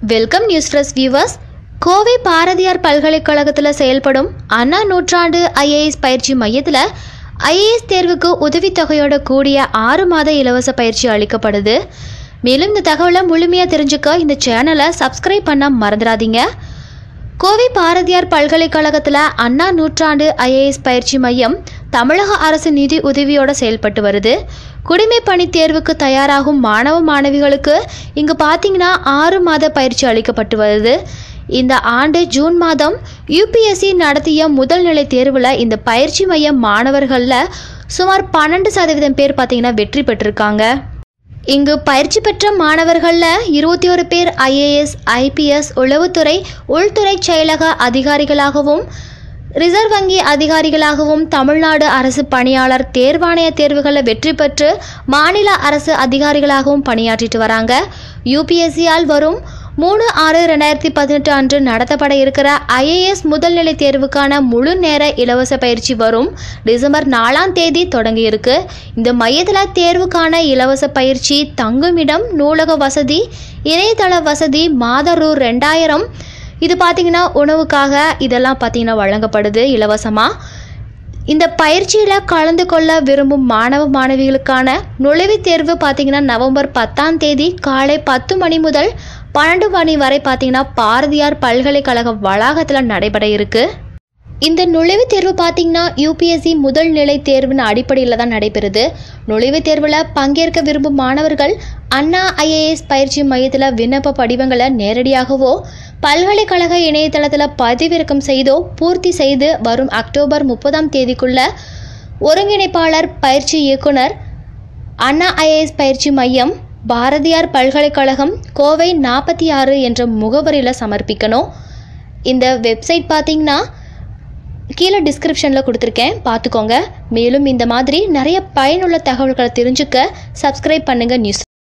welcome news fresh viewers Kovai Bharathiar பல்கலைக்கழகத்தில் செயல்படும் அண்ணா நூற்றாண்டு ஐஏஎஸ் பயிற்சி மையத்தில் ஐஏஎஸ் தேர்வுக்கு உதவித்தொகையோட கூடிய ஆறு மாத இலவச பயிற்சி அளிக்கப்படுது மேலும் இந்த தகவலை முழுமையாக தெரிஞ்சுக்க இந்த சேனலை சப்ஸ்கிரைப் பண்ண மறந்துடாதீங்க கோவை பாரதியார் பல்கலைக்கழகத்தில் அண்ணா நூற்றாண்டு ஐஏஎஸ் பயிற்சி மையம் தமிழக அரசு நிதி உதவியோட செயல்பட்டு வருது குடிமை பணி தேர்வுக்கு தயாராகும் மாணவ மாணவிகளுக்கு இங்கு பார்த்தீங்கன்னா ஆறு மாத பயிற்சி அளிக்கப்பட்டு வருது இந்த ஆண்டு ஜூன் மாதம் யூபிஎஸ்சி நடத்திய முதல் நிலை தேர்வில் இந்த பயிற்சி மைய மாணவர்களில் சுமார் பன்னெண்டு சதவீதம் பேர் பார்த்தீங்கன்னா வெற்றி பெற்றிருக்காங்க இங்கு பயிற்சி பெற்ற மாணவர்களில் இருபத்தி ஒரு பேர் ஐஏஎஸ் ஐபிஎஸ் உளவுத்துறை உள்துறை செயலக அதிகாரிகளாகவும் ரிசர்வ் வங்கி அதிகாரிகளாகவும் தமிழ்நாடு அரசு பணியாளர் தேர்வாணைய தேர்வுகளில் வெற்றி பெற்று மாநில அரசு அதிகாரிகளாகவும் பணியாற்றிட்டு வராங்க யூபிஎஸ்சியால் வரும் மூணு ஆறு ரெண்டாயிரத்தி பதினெட்டு அன்று நடத்தப்பட இருக்கிற ஐஏஎஸ் முதல்நிலை தேர்வுக்கான முழு நேர இலவச பயிற்சி வரும் டிசம்பர் நாலாம் தேதி தொடங்கியிருக்கு இந்த மையத்தில் தேர்வுக்கான இலவச பயிற்சி தங்குமிடம் நூலக வசதி இணையதள வசதி மாத ரூ ரெண்டாயிரம் இது பார்த்தீங்கன்னா உணவுக்காக இதெல்லாம் பார்த்தீங்கன்னா வழங்கப்படுது இலவசமாக இந்த பயிற்சியில் கலந்து கொள்ள விரும்பும் மாணவ மாணவிகளுக்கான நுழைவுத் தேர்வு பார்த்தீங்கன்னா நவம்பர் பத்தாம் தேதி காலை பத்து மணி முதல் பன்னெண்டு மணி வரை பார்த்தீங்கன்னா பாரதியார் பல்கலைக்கழக வளாகத்தில் நடைபெற இருக்கு இந்த நுழைவுத் தேர்வு பார்த்தீங்கன்னா யூபிஎஸ்சி முதல் நிலை தேர்வின் அடிப்படையில் தான் நடைபெறுது நுழைவுத் தேர்வில் பங்கேற்க விரும்பும் மாணவர்கள் அண்ணா ஐஏஎஸ் பயிற்சி மையத்தில் விண்ணப்ப படிவங்களை நேரடியாகவோ பல்கலைக்கழக இணையதளத்தில் பதிவிறக்கம் செய்தோ பூர்த்தி செய்து வரும் அக்டோபர் முப்பதாம் தேதிக்குள்ள ஒருங்கிணைப்பாளர் பயிற்சி இயக்குனர் அண்ணா ஐஏஎஸ் பயிற்சி மையம் பாரதியார் பல்கலைக்கழகம் கோவை நாற்பத்தி ஆறு என்ற முகவரியில் சமர்ப்பிக்கணும் இந்த வெப்சைட் பார்த்தீங்கன்னா கீழே டிஸ்கிரிப்ஷனில் கொடுத்துருக்கேன் பார்த்துக்கோங்க மேலும் இந்த மாதிரி நிறைய பயனுள்ள தகவல்களை தெரிஞ்சுக்க சப்ஸ்கிரைப் பண்ணுங்கள் நியூஸ்